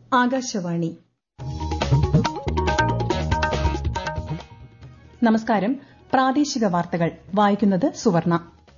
ആകാശവാണി നമസ്കാരം പ്രാദേശിക വാർത്തകൾ വായിക്കുന്നത് സുവർണ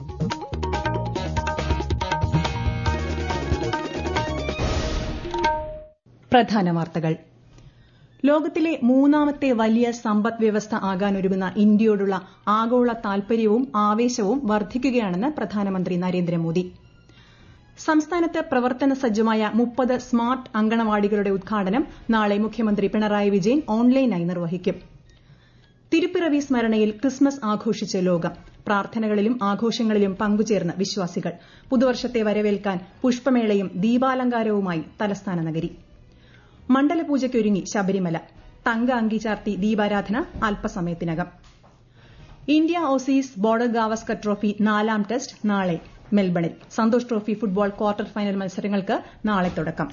പ്രധാന വാർത്തകൾ ലോകത്തിലെ മൂന്നാമത്തെ വലിയ സമ്പദ് വ്യവസ്ഥ ആകാനൊരുങ്ങുന്ന ഇന്ത്യയോടുള്ള ആഗോള താൽപര്യവും ആവേശവും വർദ്ധിക്കുകയാണെന്ന് പ്രധാനമന്ത്രി നരേന്ദ്രമോദി സംസ്ഥാനത്ത് പ്രവർത്തന സജ്ജമായ മുപ്പത് സ്മാർട്ട് അങ്കണവാടികളുടെ ഉദ്ഘാടനം നാളെ മുഖ്യമന്ത്രി പിണറായി വിജയൻ ഓൺലൈനായി നിർവഹിക്കും തിരുപ്പിറവി സ്മരണയിൽ ക്രിസ്മസ് ആഘോഷിച്ച് ലോകം പ്രാർത്ഥനകളിലും ആഘോഷങ്ങളിലും പങ്കുചേർന്ന് വിശ്വാസികൾ പുതുവർഷത്തെ വരവേൽക്കാൻ പുഷ്പമേളയും ദീപാലങ്കാരവുമായി തലസ്ഥാന നഗരി മണ്ഡലപൂജയ്ക്കൊരുങ്ങി ശബരിമല തങ്ക അങ്കി ചാർത്തി ദീപാരാധന അല്പസമയത്തിനകം India Aussies border Gavaskar trophy നാലാം ടെസ്റ്റ് നാളെ മെൽബണിൽ Santosh trophy football quarter final മത്സരങ്ങൾക്ക് നാളെ തുടക്കം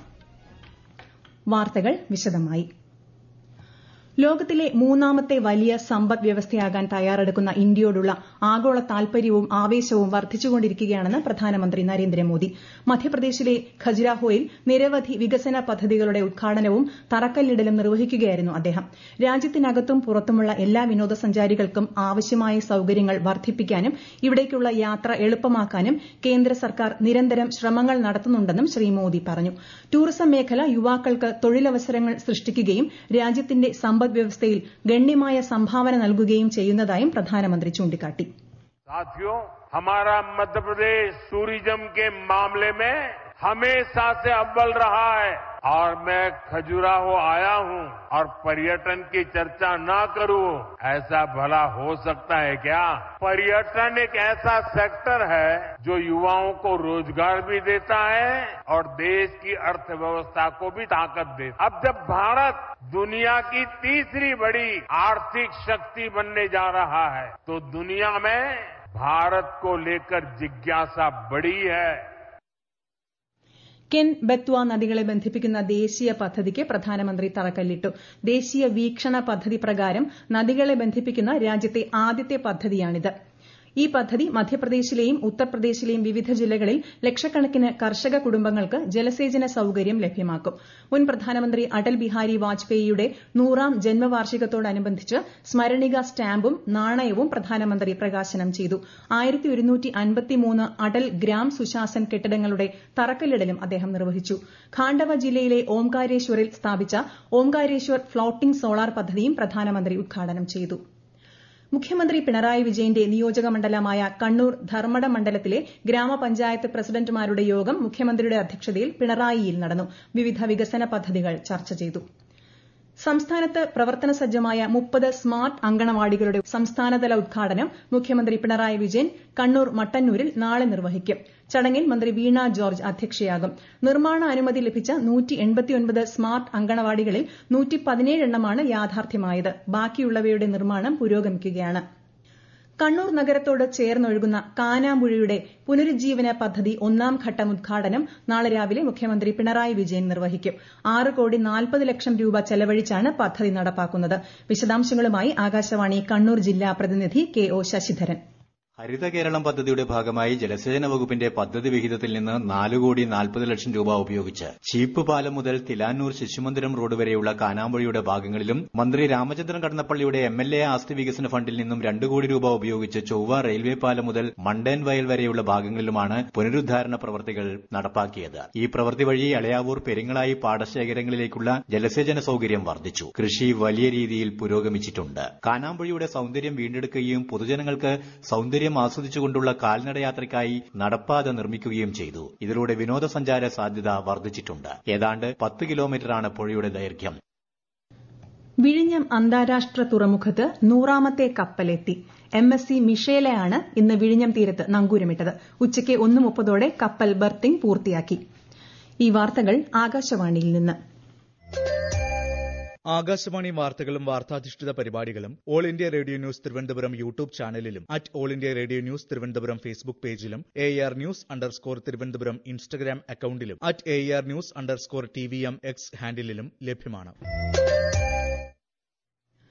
വാർത്തകൾ വിശദമായി ലോകത്തിലെ മൂന്നാമത്തെ വലിയ സമ്പദ് വ്യവസ്ഥയാകാൻ തയ്യാറെടുക്കുന്ന ഇന്ത്യയോടുള്ള ആഗോള താൽപര്യവും ആവേശവും വർദ്ധിച്ചുകൊണ്ടിരിക്കുകയാണെന്ന് പ്രധാനമന്ത്രി നരേന്ദ്രമോദി മധ്യപ്രദേശിലെ ഖജുരാഹോയിൽ നിരവധി വികസന പദ്ധതികളുടെ ഉദ്ഘാടനവും തറക്കല്ലിടലും നിർവഹിക്കുകയായിരുന്നു അദ്ദേഹം രാജ്യത്തിനകത്തും പുറത്തുമുള്ള എല്ലാ വിനോദസഞ്ചാരികൾക്കും ആവശ്യമായ സൌകര്യങ്ങൾ വർദ്ധിപ്പിക്കാനും ഇവിടേക്കുള്ള യാത്ര എളുപ്പമാക്കാനും കേന്ദ്ര സർക്കാർ നിരന്തരം ശ്രമങ്ങൾ നടത്തുന്നുണ്ടെന്നും ശ്രീ മോദി പറഞ്ഞു ടൂറിസം മേഖല യുവാക്കൾക്ക് തൊഴിലവസരങ്ങൾ സൃഷ്ടിക്കുകയും രാജ്യത്തിന്റെ സമ്പദ് വ്യവസ്ഥയിൽ ഗണ്യമായ സംഭാവന നൽകുകയും ചെയ്യുന്നതായും പ്രധാനമന്ത്രി ചൂണ്ടിക്കാട്ടി साथियों हमारा मध्य प्रदेश टूरिज्म के मामले में हमेशा से अव्वल रहा है और मैं खजुराहो आया हूं और पर्यटन की चर्चा ना करूं ऐसा भला हो सकता है क्या पर्यटन एक ऐसा सेक्टर है जो युवाओं को रोजगार भी देता है और देश की अर्थव्यवस्था को भी ताकत देता अब जब भारत दुनिया की तीसरी बड़ी आर्थिक शक्ति बनने जा रहा है तो दुनिया में भारत को लेकर जिज्ञासा बढ़ी है കെൻ ബെത്വ നദികളെ ബന്ധിപ്പിക്കുന്ന ദേശീയ പദ്ധതിക്ക് പ്രധാനമന്ത്രി തറക്കല്ലിട്ടു ദേശീയ വീക്ഷണ പദ്ധതി പ്രകാരം നദികളെ ബന്ധിപ്പിക്കുന്ന രാജ്യത്തെ ആദ്യത്തെ പദ്ധതിയാണിത് ഈ പദ്ധതി മധ്യപ്രദേശിലെയും ഉത്തർപ്രദേശിലെയും വിവിധ ജില്ലകളിൽ ലക്ഷക്കണക്കിന് കർഷക കുടുംബങ്ങൾക്ക് ജലസേചന സൌകര്യം ലഭ്യമാക്കും മുൻ പ്രധാനമന്ത്രി അടൽ ബിഹാരി വാജ്പേയിയുടെ നൂറാം ജന്മവാർഷികത്തോടനുബന്ധിച്ച് സ്മരണിക സ്റ്റാമ്പും നാണയവും പ്രധാനമന്ത്രി പ്രകാശനം ചെയ്തു അടൽ ഗ്രാം സുശാസൻ കെട്ടിടങ്ങളുടെ തറക്കല്ലിടലും അദ്ദേഹം നിർവഹിച്ചു ഖാണ്ഡവ ജില്ലയിലെ ഓംകാരേശ്വറിൽ സ്ഥാപിച്ച ഓംകാരേശ്വർ ഫ്ളോട്ടിംഗ് സോളാർ പദ്ധതിയും പ്രധാനമന്ത്രി ഉദ്ഘാടനം ചെയ്തു മുഖ്യമന്ത്രി പിണറായി വിജയന്റെ നിയോജക മണ്ഡലമായ കണ്ണൂർ ധർമ്മടം മണ്ഡലത്തിലെ ഗ്രാമപഞ്ചായത്ത് പ്രസിഡന്റുമാരുടെ യോഗം മുഖ്യമന്ത്രിയുടെ അധ്യക്ഷതയിൽ പിണറായിയിൽ നടന്നു വിവിധ വികസന പദ്ധതികൾ ചർച്ച ചെയ്തു സംസ്ഥാനത്ത് പ്രവർത്തന സജ്ജമായ മുപ്പത് സ്മാർട്ട് അങ്കണവാടികളുടെ സംസ്ഥാനതല ഉദ്ഘാടനം മുഖ്യമന്ത്രി പിണറായി വിജയൻ കണ്ണൂർ മട്ടന്നൂരിൽ നാളെ നിർവഹിക്കും ചടങ്ങിൽ മന്ത്രി വീണ ജോർജ് അധ്യക്ഷയാകും നിർമ്മാണ അനുമതി ലഭിച്ച സ്മാർട്ട് അങ്കണവാടികളിൽ എണ്ണമാണ് യാഥാർത്ഥ്യമായത് ബാക്കിയുള്ളവയുടെ നിർമ്മാണം പുരോഗമിക്കുകയാണ് കണ്ണൂർ നഗരത്തോട് ചേർന്നൊഴുകുന്ന കാനാമ്പുഴയുടെ പുനരുജ്ജീവന പദ്ധതി ഒന്നാം ഘട്ടം ഉദ്ഘാടനം നാളെ രാവിലെ മുഖ്യമന്ത്രി പിണറായി വിജയൻ നിർവഹിക്കും ആറ് കോടി നാൽപ്പത് ലക്ഷം രൂപ ചെലവഴിച്ചാണ് പദ്ധതി നടപ്പാക്കുന്നത് വിശദാംശങ്ങളുമായി ആകാശവാണി കണ്ണൂർ ജില്ലാ പ്രതിനിധി കെ ഒ ശശിധരൻ ഹരിത കേരളം പദ്ധതിയുടെ ഭാഗമായി ജലസേചന വകുപ്പിന്റെ പദ്ധതി വിഹിതത്തിൽ നിന്ന് നാല് കോടി നാൽപ്പത് ലക്ഷം രൂപ ഉപയോഗിച്ച് ചീപ്പ് പാലം മുതൽ തിലാന്നൂർ ശിശുമന്ദിരം റോഡ് വരെയുള്ള കാനാമ്പുഴയുടെ ഭാഗങ്ങളിലും മന്ത്രി രാമചന്ദ്രൻ കടന്നപ്പള്ളിയുടെ എം എൽ എ ആസ്തി വികസന ഫണ്ടിൽ നിന്നും രണ്ട് കോടി രൂപ ഉപയോഗിച്ച് ചൊവ്വ റെയിൽവേ പാലം മുതൽ മണ്ടേൻ വയൽ വരെയുള്ള ഭാഗങ്ങളിലുമാണ് പുനരുദ്ധാരണ പ്രവർത്തികൾ നടപ്പാക്കിയത് ഈ പ്രവൃത്തി വഴി അളയാവൂർ പെരിങ്ങളായി പാടശേഖരങ്ങളിലേക്കുള്ള ജലസേചന സൌകര്യം വർദ്ധിച്ചു കൃഷി വലിയ രീതിയിൽ പുരോഗമിച്ചിട്ടുണ്ട് കാനാമ്പുഴയുടെ സൌന്ദര്യം വീണ്ടെടുക്കുകയും പൊതുജനങ്ങൾക്ക് സൌന്ദര്യം സൌന്ദര്യം ആസ്വദിച്ചുകൊണ്ടുള്ള കാൽനടയാത്രയ്ക്കായി നടപ്പാത നിർമ്മിക്കുകയും ചെയ്തു ഇതിലൂടെ വിനോദസഞ്ചാര സാധ്യത വർദ്ധിച്ചിട്ടുണ്ട് ഏതാണ്ട് പത്ത് കിലോമീറ്ററാണ് പുഴയുടെ ദൈർഘ്യം വിഴിഞ്ഞം അന്താരാഷ്ട്ര തുറമുഖത്ത് നൂറാമത്തെ കപ്പലെത്തി എം എസ് സി മിഷേലയാണ് ഇന്ന് വിഴിഞ്ഞം തീരത്ത് നങ്കൂരമിട്ടത് ഉച്ചയ്ക്ക് ഒന്ന് മുപ്പതോടെ കപ്പൽ ബർത്തിംഗ് പൂർത്തിയാക്കി ഈ വാർത്തകൾ ആകാശവാണിയിൽ നിന്ന് ആകാശവാണി വാർത്തകളും വാർത്താധിഷ്ഠിത പരിപാടികളും All India Radio news Thiruvananthapuram YouTube ചാനലിലും at All India Radio news Thiruvananthapuram Facebook പേജിലും A R news underscore Thiruvananthapuram Instagram അക്കൌണ്ടിലും at A R news underscore T V M X ഹാൻഡിലും ലഭ്യമാണ്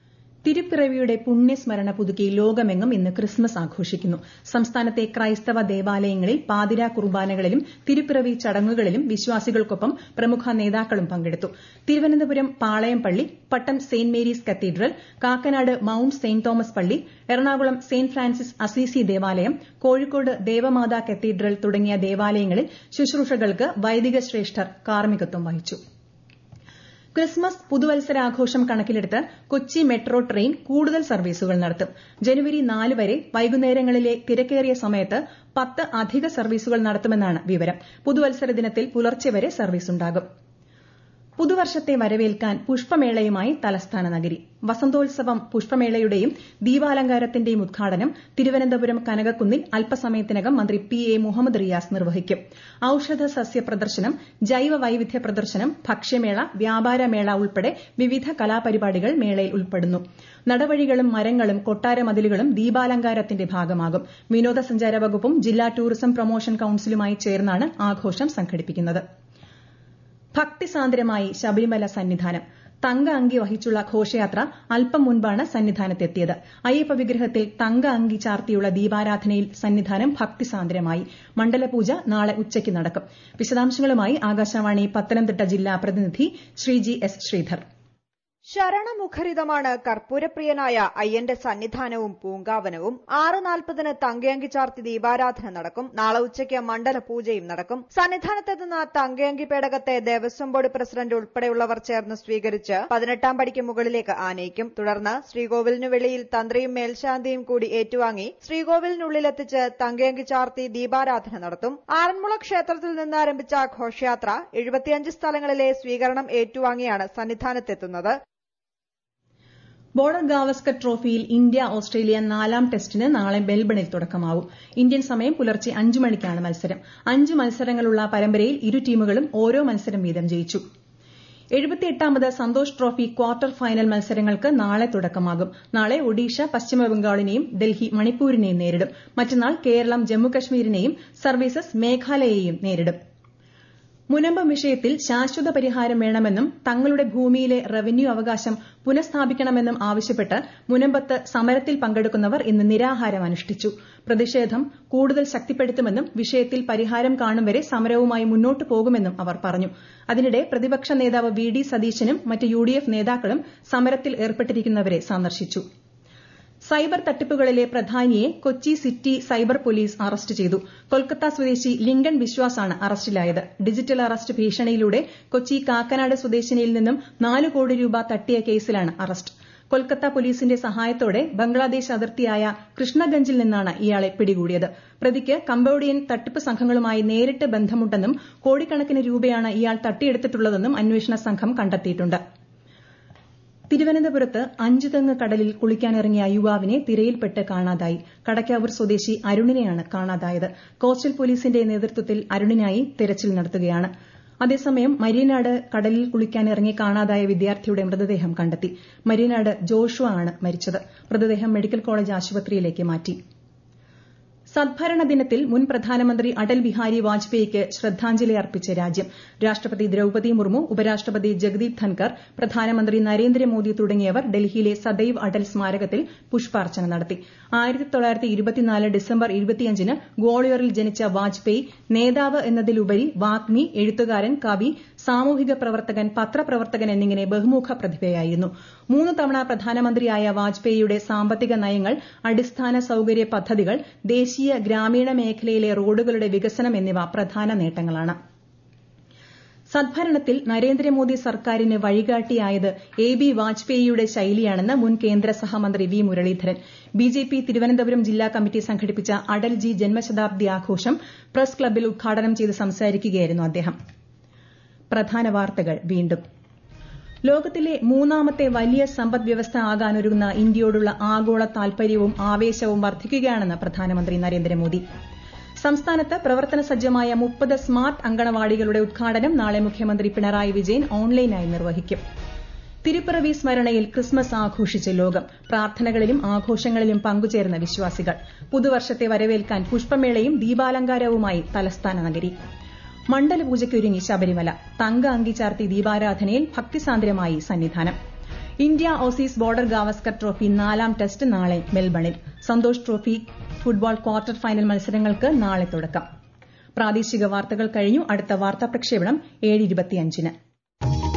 തിരുപ്പിറവിയുടെ പുണ്യസ്മരണ പുതുക്കി ലോകമെങ്ങും ഇന്ന് ക്രിസ്മസ് ആഘോഷിക്കുന്നു സംസ്ഥാനത്തെ ക്രൈസ്തവ ദേവാലയങ്ങളിൽ പാതിരാ കുർബാനകളിലും തിരുപ്പിറവി ചടങ്ങുകളിലും വിശ്വാസികൾക്കൊപ്പം പ്രമുഖ നേതാക്കളും പങ്കെടുത്തു തിരുവനന്തപുരം പാളയം പള്ളി Pattom Saint Mary's cathedral Kakkanad Mount Saint Thomas പള്ളി എറണാകുളം സെന്റ് ഫ്രാൻസിസ് അസീസി ദേവാലയം കോഴിക്കോട് ദേവമാതാ കത്തീഡ്രൽ തുടങ്ങിയ ദേവാലയങ്ങളിൽ ശുശ്രൂഷകൾക്ക് വൈദിക ശ്രേഷ്ഠർ കാർമ്മികത്വം വഹിച്ചു ക്രിസ്മസ് പുതുവത്സരാഘോഷം കണക്കിലെടുത്ത് കൊച്ചി മെട്രോ ട്രെയിൻ കൂടുതൽ സർവീസുകൾ നടത്തും ജനുവരി നാല് വരെ വൈകുന്നേരങ്ങളിലെ തിരക്കേറിയ സമയത്ത് പത്ത് അധിക സർവീസുകൾ നടത്തുമെന്നാണ് വിവരം പുതുവത്സര ദിനത്തിൽ പുലർച്ചെ വരെ സർവീസുണ്ടാകും പുതുവർഷത്തെ വരവേൽക്കാൻ പുഷ്പമേളയുമായി തലസ്ഥാന നഗരി വസന്തോത്സവം പുഷ്പമേളയുടെയും ദീപാലങ്കാരത്തിന്റെയും ഉദ്ഘാടനം തിരുവനന്തപുരം കനകക്കുന്നിൽ അല്പസമയത്തിനകം മന്ത്രി പി എ മുഹമ്മദ് റിയാസ് നിർവഹിക്കും ഔഷധ സസ്യ പ്രദർശനം ജൈവ വൈവിധ്യ പ്രദർശനം ഭക്ഷ്യമേള വ്യാപാരമേള ഉൾപ്പെടെ വിവിധ കലാപരിപാടികൾ മേളയിൽ ഉൾപ്പെടുന്നു നടവഴികളും മരങ്ങളും കൊട്ടാരമതിലുകളും ദീപാലങ്കാരത്തിന്റെ ഭാഗമാകും വിനോദസഞ്ചാര വകുപ്പും ജില്ലാ ടൂറിസം പ്രൊമോഷൻ കൌൺസിലുമായി ചേർന്നാണ് ആഘോഷം സംഘടിപ്പിക്കുന്നത് ഭക്തിസാന്ദ്രമായി ശബരിമല സന്നിധാനം തങ്ക അങ്കി വഹിച്ചുള്ള ഘോഷയാത്ര അല്പം മുൻപാണ് സന്നിധാനത്തെത്തിയത് അയ്യപ്പ വിഗ്രഹത്തിൽ തങ്ക അങ്കി ചാർത്തിയുള്ള ദീപാരാധനയിൽ സന്നിധാനം ഭക്തിസാന്ദ്രമായി മണ്ഡലപൂജ നാളെ ഉച്ചയ്ക്ക് നടക്കും വിശദാംശങ്ങളുമായി ആകാശവാണി പത്തനംതിട്ട ജില്ലാ പ്രതിനിധി ശ്രീജി എസ് ശ്രീധർ ശരണമുഖരിതമാണ് കർപ്പൂരപ്രിയനായ അയ്യന്റെ സന്നിധാനവും പൂങ്കാവനവും ആറ് നാൽപ്പതിന് തങ്കയങ്കി ചാർത്തി ദീപാരാധന നടക്കും നാളെ ഉച്ചയ്ക്ക് മണ്ഡല പൂജയും നടക്കും സന്നിധാനത്തെത്തുന്ന തങ്കയങ്കി പേടകത്തെ ദേവസ്വം ബോർഡ് പ്രസിഡന്റ് ഉൾപ്പെടെയുള്ളവർ ചേർന്ന് സ്വീകരിച്ച് പതിനെട്ടാം പടിക്ക് മുകളിലേക്ക് ആനയിക്കും തുടർന്ന് ശ്രീകോവിലിനു വെളിയിൽ തന്ത്രിയും മേൽശാന്തിയും കൂടി ഏറ്റുവാങ്ങി ശ്രീകോവിലിനുള്ളിലെത്തിച്ച് തങ്കയങ്കി ചാർത്തി ദീപാരാധന നടത്തും ആറന്മുള ക്ഷേത്രത്തിൽ നിന്ന് ആരംഭിച്ച ഘോഷയാത്ര എഴുപത്തിയഞ്ച് സ്ഥലങ്ങളിലെ സ്വീകരണം ഏറ്റുവാങ്ങിയാണ് സന്നിധാനത്തെത്തുന്നത് ബോർഡർ ഗാവസ്കർ ട്രോഫിയിൽ ഇന്ത്യ ഓസ്ട്രേലിയ നാലാം ടെസ്റ്റിന് നാളെ മെൽബണിൽ തുടക്കമാവും ഇന്ത്യൻ സമയം പുലർച്ചെ അഞ്ച് മണിക്കാണ് മത്സരം അഞ്ച് മത്സരങ്ങളുള്ള പരമ്പരയിൽ ഇരു ടീമുകളും ഓരോ മത്സരം വീതം ജയിച്ചു എഴുപത്തിയെട്ടാമത് സന്തോഷ് ട്രോഫി ക്വാർട്ടർ ഫൈനൽ മത്സരങ്ങൾക്ക് നാളെ തുടക്കമാകും നാളെ ഒഡീഷ പശ്ചിമബംഗാളിനെയും ഡൽഹി മണിപ്പൂരിനെയും നേരിടും മറ്റന്നാൾ കേരളം ജമ്മുകശ്മീരിനെയും സർവീസസ് മേഘാലയയെയും നേരിടും മുനമ്പം വിഷയത്തിൽ ശാശ്വത പരിഹാരം വേണമെന്നും തങ്ങളുടെ ഭൂമിയിലെ റവന്യൂ അവകാശം പുനഃസ്ഥാപിക്കണമെന്നും ആവശ്യപ്പെട്ട് മുനമ്പത്ത് സമരത്തിൽ പങ്കെടുക്കുന്നവർ ഇന്ന് നിരാഹാരം അനുഷ്ഠിച്ചു പ്രതിഷേധം കൂടുതൽ ശക്തിപ്പെടുത്തുമെന്നും വിഷയത്തിൽ പരിഹാരം കാണും വരെ സമരവുമായി മുന്നോട്ടു പോകുമെന്നും അവർ പറഞ്ഞു അതിനിടെ പ്രതിപക്ഷ നേതാവ് വി ഡി സതീശനും മറ്റ് യു ഡി എഫ് നേതാക്കളും സമരത്തിൽ ഏർപ്പെട്ടിരിക്കുന്നവരെ സന്ദർശിച്ചു സൈബർ തട്ടിപ്പുകളിലെ പ്രധാനിയെ Kochi city cyber police arrest ചെയ്തു കൊൽക്കത്ത സ്വദേശി ലിങ്കൺ വിശ്വാസാണ് അറസ്റ്റിലായത് ഡിജിറ്റൽ അറസ്റ്റ് ഭീഷണിയിലൂടെ കൊച്ചി കാക്കനാട് സ്വദേശിനിയിൽ നിന്നും നാല് കോടി രൂപ തട്ടിയ കേസിലാണ് അറസ്റ്റ് കൊൽക്കത്ത പോലീസിന്റെ സഹായത്തോടെ ബംഗ്ലാദേശ് അതിർത്തിയായ കൃഷ്ണഗഞ്ചിൽ നിന്നാണ് ഇയാളെ പിടികൂടിയത് പ്രതിക്ക് കംബോഡിയൻ തട്ടിപ്പ് സംഘങ്ങളുമായി നേരിട്ട് ബന്ധമുണ്ടെന്നും കോടിക്കണക്കിന് രൂപയാണ് ഇയാൾ തട്ടിയെടുത്തിട്ടുള്ളതെന്നും അന്വേഷണ സംഘം കണ്ടെത്തിയിട്ടുണ്ട് തിരുവനന്തപുരത്ത് അഞ്ചുതെങ്ങ് കടലിൽ കുളിക്കാനിറങ്ങിയ യുവാവിനെ തിരയിൽപ്പെട്ട് കാണാതായി കടയ്ക്കാവൂർ സ്വദേശി അരുണിനെയാണ് കാണാതായത് കോസ്റ്റൽ പോലീസിന്റെ നേതൃത്വത്തിൽ അരുണിനായി തെരച്ചിൽ നടത്തുകയാണ് അതേസമയം മരീനാട് കടലിൽ കുളിക്കാനിറങ്ങി കാണാതായ വിദ്യാർത്ഥിയുടെ മൃതദേഹം കണ്ടെത്തി മരീനാട് ജോഷുവ ആണ് മരിച്ചത് മൃതദേഹം മെഡിക്കൽ കോളേജ് ആശുപത്രിയിലേക്ക് മാറ്റി സദ്ഭരണ ദിനത്തിൽ മുൻ പ്രധാനമന്ത്രി അടൽ ബിഹാരി വാജ്പേയിക്ക് ശ്രദ്ധാഞ്ജലി അർപ്പിച്ച് രാജ്യം രാഷ്ട്രപതി ദ്രൌപതി മുർമു ഉപരാഷ്ട്രപതി ജഗദീപ് ധൻകർ പ്രധാനമന്ത്രി നരേന്ദ്രമോദി തുടങ്ങിയവർ ഡൽഹിയിലെ സദൈവ് അടൽ സ്മാരകത്തിൽ പുഷ്പാർച്ചന നടത്തി ഡിസംബർ ന് ഗ്വാളിയോറിൽ ജനിച്ച വാജ്പേയി നേതാവ് എന്നതിലുപരി വാഗ്മി എഴുത്തുകാരൻ കവി സാമൂഹിക പ്രവർത്തകൻ പത്രപ്രവർത്തകൻ എന്നിങ്ങനെ ബഹുമുഖ പ്രതിഭയായിരുന്നു മൂന്ന് തവണ പ്രധാനമന്ത്രിയായ വാജ്പേയിയുടെ സാമ്പത്തിക നയങ്ങൾ അടിസ്ഥാന സൌകര്യ പദ്ധതികൾ ദേശീയ ഗ്രാമീണ മേഖലയിലെ റോഡുകളുടെ വികസനം എന്നിവ പ്രധാന നേട്ടങ്ങളാണ് സദ്ഭരണത്തിൽ നരേന്ദ്രമോദി സർക്കാരിന് വഴികാട്ടിയായത് എ ബി വാജ്പേയിയുടെ ശൈലിയാണെന്ന് മുൻ കേന്ദ്ര സഹമന്ത്രി വി മുരളീധരൻ ബിജെപി തിരുവനന്തപുരം ജില്ലാ കമ്മിറ്റി സംഘടിപ്പിച്ച അടൽജി ജന്മശതാബ്ദി ആഘോഷം പ്രസ് ക്ലബ്ബിൽ ഉദ്ഘാടനം ചെയ്ത് സംസാരിക്കുകയായിരുന്നു അദ്ദേഹം പ്രധാന വാർത്തകൾ വീണ്ടും ലോകത്തിലെ മൂന്നാമത്തെ വലിയ സമ്പദ് വ്യവസ്ഥ ആകാനൊരുങ്ങുന്ന ഇന്ത്യയോടുള്ള ആഗോള താൽപര്യവും ആവേശവും വർദ്ധിക്കുകയാണെന്ന് പ്രധാനമന്ത്രി നരേന്ദ്രമോദി സംസ്ഥാനത്ത് പ്രവർത്തന സജ്ജമായ മുപ്പത് സ്മാർട്ട് അങ്കണവാടികളുടെ ഉദ്ഘാടനം നാളെ മുഖ്യമന്ത്രി പിണറായി വിജയൻ ഓൺലൈനായി നിർവഹിക്കും തിരുപ്പിറവി സ്മരണയിൽ ക്രിസ്മസ് ആഘോഷിച്ച് ലോകം പ്രാർത്ഥനകളിലും ആഘോഷങ്ങളിലും പങ്കുചേർന്ന വിശ്വാസികൾ പുതുവർഷത്തെ വരവേൽക്കാൻ പുഷ്പമേളയും ദീപാലങ്കാരവുമായി തലസ്ഥാന നഗരി മണ്ഡലപൂജയ്ക്കൊരുങ്ങി ശബരിമല തങ്ക അങ്കി ചാർത്തി ദീപാരാധനയിൽ ഭക്തിസാന്ദ്രമായി സന്നിധാനം India Aussies border Gavaskar trophy നാലാം ടെസ്റ്റ് നാളെ മെൽബണിൽ Santosh trophy football quarter final മത്സരങ്ങൾക്ക് നാളെ തുടക്കം പ്രാദേശിക വാർത്തകൾ കഴിഞ്ഞു അടുത്ത വാർത്താ പ്രക്ഷേപണം ഏഴ് ഇരുപത്തിയഞ്ചിന്